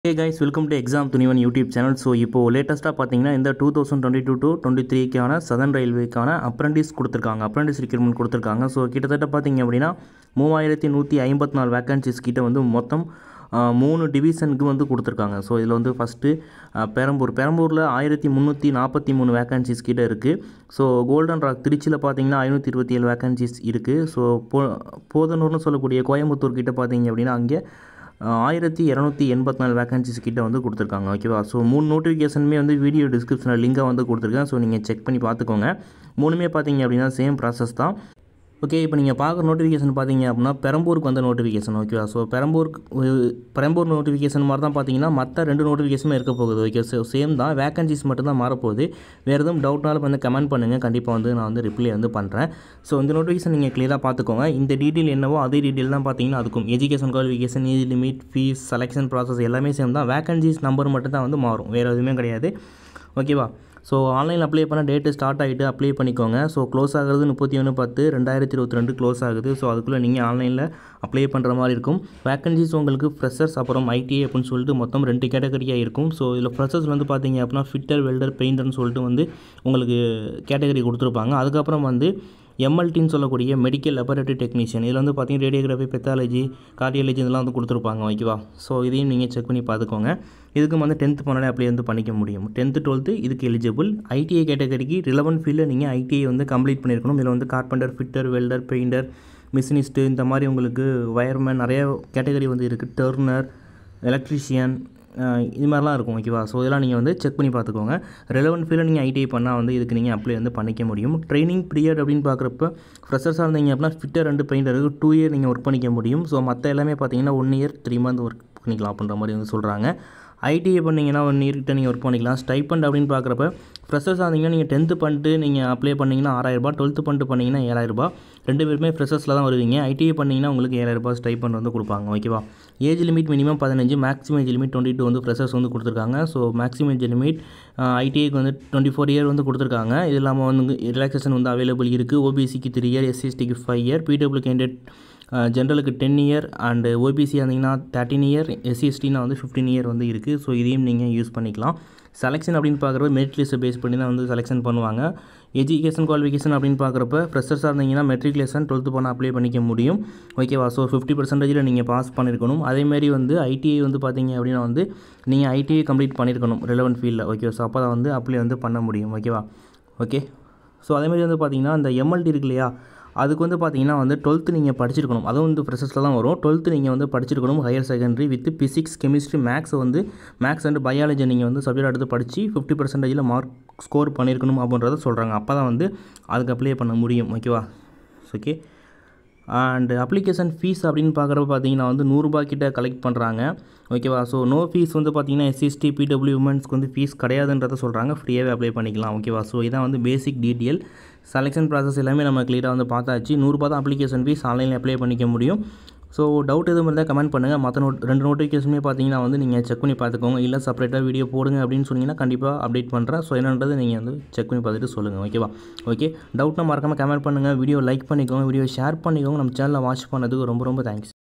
hey guys welcome to exam துணிவன் YouTube channel so இப்போது லேட்டஸ்ட்டாக பார்த்தீங்கன்னா இந்த two thousand twenty two to twenty த்ரீக்கான சதன் ரயில்வேக்கான அப்ரண்டிஸ் கொடுத்துருக்காங்க அப்ரண்டிஸ் ரெக்ரூட்மெண்ட் கொடுத்துருக்காங்க ஸோ கிட்டத்தட்ட பார்த்தீங்க அப்படின்னா மூவாயிரத்தி நூற்றி ஐம்பத்தி நாலு வேக்கன்சிஸ் கிட்ட வந்து மொத்தம் ஆஹ், மூணு டிவிஷனுக்கு வந்து கொடுத்துருக்காங்க ஸோ இதில் வந்து ஃபஸ்ட்டு பெரம்பூர் பெரம்பூரில் ஆயிரத்தி முந்நூற்றி நாற்பத்தி மூணு வேக்கன்சிஸ் கிட்ட இருக்குது ஸோ கோல்டன் ராக் திருச்சியில் பார்த்தீங்கன்னா ஐநூற்றி இருபத்தி ஏழு வேக்கன்சிஸ் இருக்குது ஸோ போ போதனூர்னு சொல்லக்கூடிய கோயம்புத்தூர் கிட்ட பார்த்தீங்க அப்படின்னா அங்கே ஆயிரத்தி இரநூத்தி எண்பத்தி நாலு வேகன்சிஸ் கிட்ட வந்து கொடுத்துருக்காங்க ஓகேவா ஸோ மூணு நோட்டிஃபிகேஷனுமே வந்து வீடியோ டிஸ்கிரிப்ஷனில் லிங்கை வந்து கொடுத்துருக்கேன் ஸோ நீங்கள் செக் பண்ணி பார்த்துக்கோங்க மூணுமே பார்த்தீங்க அப்படின்னா சேம் ப்ராசஸ் தான் ஓகே இப்போ நீங்கள் பார்க்குற நோட்டிஃபிகேஷன் பார்த்தீங்க அப்படின்னா பெரம்பூருக்கு வந்த நோட்டிஃபிகேஷன் ஓகேவா ஸோ பெரம்பூருக்கு அஹ், பெரம்பூர் நோட்டிஃபிகேஷன் மாதிரி தான் பார்த்தீங்கன்னா மற்ற ரெண்டு நோட்டிஃபிகேஷனுமே இருக்க போகுது ஓகே ஸோ சேம் தான் வேகன்சிஸ் மட்டும் தான் மாறப்போகுது வேறு எதுவும் டவுட்னாலும் வந்து கமெண்ட் பண்ணுங்கள் கண்டிப்பாக வந்து நான் வந்து ரிப்ளை வந்து பண்ணுறேன் ஸோ இந்த நோட்டிஃபிகேஷன் நீங்கள் கிளியராக பார்த்துக்கோங்க இந்த டீட்டெயில் என்னவோ அதே டீட்டெயில் தான் பார்த்தீங்கன்னா அதுக்கும் education qualification age limit fees selection process எல்லாமே சேம் தான் வேகன்சிஸ் நம்பர் மட்டும் தான் வந்து மாறும் வேறு எதுவுமே கிடையாது ஓகேவா ஸோ ஆன்லைனில் அப்ளை பண்ண டேட்டு ஸ்டார்ட் ஆகிட்டு அப்ளை பண்ணிக்கோங்க ஸோ க்ளோஸ் ஆகுறது முப்பத்தி ஒன்று பத்து ரெண்டாயிரத்தி இருபத்தி ரெண்டு க்ளோஸ் ஆகுது ஸோ அதுக்குள்ளே நீங்கள் ஆன்லைனில் அப்ளை பண்ணுற மாதிரி இருக்கும் வேக்கன்சிஸ் உங்களுக்கு ஃப்ரெஷர்ஸ் அப்புறம் ஐடிஐ அப்படின்னு சொல்லிட்டு மொத்தம் ரெண்டு கேட்டகரியாக இருக்கும் ஸோ இதில் ஃப்ரெஷர்ஸ் வந்து பார்த்தீங்க அப்படின்னா ஃபிட்டர் வெல்டர் பெயிண்டர்னு சொல்லிட்டு வந்து உங்களுக்கு கேட்டகரி கொடுத்துருப்பாங்க அதுக்கப்புறம் வந்து எம்எல்டின்னு சொல்லக்கூடிய மெடிக்கல் லெபரட்டரி டெக்னீஷியன் இதில் வந்து பார்த்தீங்கன்னா ரேடியோகிராஃபி பெத்தாலஜி கார்டியாலஜி இதெல்லாம் வந்து கொடுத்துருப்பாங்க ஓகேவா ஸோ இதையும் நீங்கள் செக் பண்ணி பார்த்துக்கோங்க இதுக்கும் வந்து டென்த்து போனாலே அப்ளை வந்து பண்ணிக்க முடியும் டென்த்து டுவெல்த்து இதுக்கு எலிஜிபிள் ஐடிஐ கேட்டகரிக்கு ரிலவெண்ட் ஃபீல்டில் நீங்கள் ஐடிஐ வந்து கம்ப்ளீட் பண்ணியிருக்கணும் இதில் வந்து carpenter fitter welder painter machinist இந்த மாதிரி உங்களுக்கு வயர்மேன் நிறைய கேட்டகரி வந்து இருக்குது டர்னர் எலக்ட்ரிஷியன் இது மாதிரிலாம் இருக்கும் ஓகேவா ஸோ இதெல்லாம் நீங்கள் வந்து செக் பண்ணி பார்த்துக்கோங்க ரெலவெண்ட் ஃபீல்டில் நீங்கள் ஐடிஐ பண்ணால் வந்து இதுக்கு நீங்கள் அப்ளை வந்து பண்ணிக்க முடியும் ட்ரைனிங் பீரியட் அப்படின்னு பார்க்குறப்ப ஃப்ரெஷர்ஸாக இருந்தீங்க அப்படின்னா ஃபிட்டர் ரெண்டு பெயிண்டருக்கு டூ இயர் நீங்கள் ஒர்க் பண்ணிக்க முடியும் ஸோ மற்ற எல்லாமே பார்த்தீங்கன்னா one year three month work பண்ணிக்கலாம் அப்படின்ற மாதிரி வந்து சொல்கிறாங்க ஐடிஐ பண்ணிங்கன்னா ஒன் இயர்கிட்ட நீங்கள் ஒர்க் பண்ணிக்கலாம் ஸ்டைப்பண்ட் அப்படின்னு பார்க்குறப்ப ஃப்ரெஷர்ஸாக இருந்தீங்கன்னா நீங்கள் டென்த்து பண்ணிட்டு நீங்கள் அப்ளை பண்ணிங்கன்னா ஆறாயிரரூபா டுவெல்த்து பண்ணிட்டு பண்ணிங்கன்னா ஏழாயிரரூபா ரெண்டு பேருமே ஃப்ரெஷர்ஸில் தான் வருவீங்க ஐடிஐ பண்ணிங்கன்னா உங்களுக்கு ஏழாயிரரூபா ஸ்டைப்பண்ட் வந்து கொடுப்பாங்க ஓகேவா ஏஜ் லிமிட் மினிமம் பதினஞ்சு maximum age limit twenty two வந்து ஃப்ரெஷர்ஸ் வந்து கொடுத்துருக்காங்க ஸோ மேக்ஸிமம் ஏஜ் லிமிட் ஐடிஐக்கு வந்து டுவெண்ட்டி ஃபோர் இயர் வந்து கொடுத்துருக்காங்க இது இல்லாமல் வந்து ரிலாக்ஸேஷன் வந்து அவைலபிள் இருக்குது ஓபிசிக்கு த்ரீ இயர் எஸ்சிஎஸ்டிக்கு ஃபைவ் இயர் பிடபிள்யூ கேண்டேட் ஜென்ரலுக்கு டென் இயர் அண்டு ஓபிசி இருந்தீங்கன்னா தேர்ட்டின் இயர் எஸ்சிஎஸ்டினா வந்து ஃபிஃப்டீன் இயர் வந்து இருக்குது ஸோ இதையும் நீங்கள் யூஸ் பண்ணிக்கலாம் செலெக்ஷன் அப்படின்னு பார்க்குறப்ப மெரிட் லிஸ்ட்டை பேஸ் பண்ணி தான் வந்து செலெக்ஷன் பண்ணுவாங்க எஜுகேஷன் குவாலிஃபிகேஷன் அப்படின்னு பார்க்குறப்ப ஃப்ரெஷர்ஸாக இருந்தீங்கன்னா மெட்ரிகுலேஷன் டுவெல்த்து பண்ண அப்ளை பண்ணிக்க முடியும் ஓகேவா ஸோ ஃபிஃப்டி பர்சன்டேஜில் நீங்கள் பாஸ் பண்ணியிருக்கணும் அதேமாரி வந்து ஐடிஐ வந்து பார்த்தீங்க அப்படின்னா வந்து நீங்கள் ஐடிஐ கம்ப்ளீட் பண்ணியிருக்கணும் ரெலவெண்ட் ஃபீல்டில் ஓகே ஸோ அப்போ தான் வந்து அப்ளை வந்து பண்ண முடியும் ஓகேவா ஓகே ஸோ அதேமாதிரி வந்து பார்த்தீங்கன்னா இந்த எம்எல்டி இருக்கு இல்லையா அதுக்கு வந்து பார்த்தீங்கன்னா வந்து டுவெல்த்து நீங்கள் படிச்சிருக்கணும் அதுவும் வந்து ப்ரெசஸில் தான் வரும் டுவெல்த்து நீங்கள் வந்து படிச்சிருக்கணும் higher secondary with physics chemistry maths வந்து மேக்ஸ் அண்ட் பயாலஜி நீங்கள் வந்து சப்ஜெக்ட் எடுத்து படித்து ஃபிஃப்டி பர்சன்டேஜில் மார்க் ஸ்கோர் பண்ணியிருக்கணும் அப்படின்றத சொல்கிறாங்க அப்போ தான் வந்து அதுக்கு அப்ளை பண்ண முடியும் ஓகேவா ஓகே அண்ட் அப்ளிகேஷன் ஃபீஸ் அப்படின்னு பார்க்குறப்ப பார்த்தீங்கன்னா வந்து நூறுரூபா கிட்ட கலெக்ட் பண்ணுறாங்க ஓகேவா ஸோ நோ ஃபீஸ் வந்து பார்த்தீங்கன்னா எஸ்சிஎஸ்டி பிடபிள்யூ உமன்ஸ்க்கு வந்து ஃபீஸ் கிடையாதுன்றத சொல்கிறாங்க ஃப்ரீயாகவே அப்ளை பண்ணிக்கலாம் ஓகேவா ஸோ இதான் வந்து பேசிக் டீட்டெயில் செலெக்ஷன் ப்ராசஸ் எல்லாமே நம்ம கிளியராக வந்து பார்த்தாச்சு நூறுரூபா தான் அப்ளிகேஷன் ஃபீஸ் ஆன்லைனில் அப்ளை பண்ணிக்க முடியும் ஸோ டவுட் எதுவும் இருந்தால் கமெண்ட் பண்ணுங்கள் மற்ற நோட் ரெண்டு நோட்டிஃபிகேஷனுமே பார்த்தீங்கன்னா வந்து நீங்கள் செக் பண்ணி பார்த்துக்கோங்க இல்லை செப்பரேட்டாக வீடியோ போடுங்க அப்படின்னு சொன்னீங்கன்னா கண்டிப்பாக அப்டேட் பண்ணுறேன் ஸோ என்னன்றது நீங்கள் வந்து செக் பண்ணி பார்த்துட்டு சொல்லுங்கள் ஓகேவா ஓகே டவுட்னா மறக்காமல் கமெண்ட் பண்ணுங்கள் வீடியோ லைக் பண்ணிக்கோங்க வீடியோ ஷேர் பண்ணிக்கோங்க நம்ம சேனலில் வாட்ச் பண்ணதுக்கு ரொம்ப ரொம்ப தேங்க்ஸ்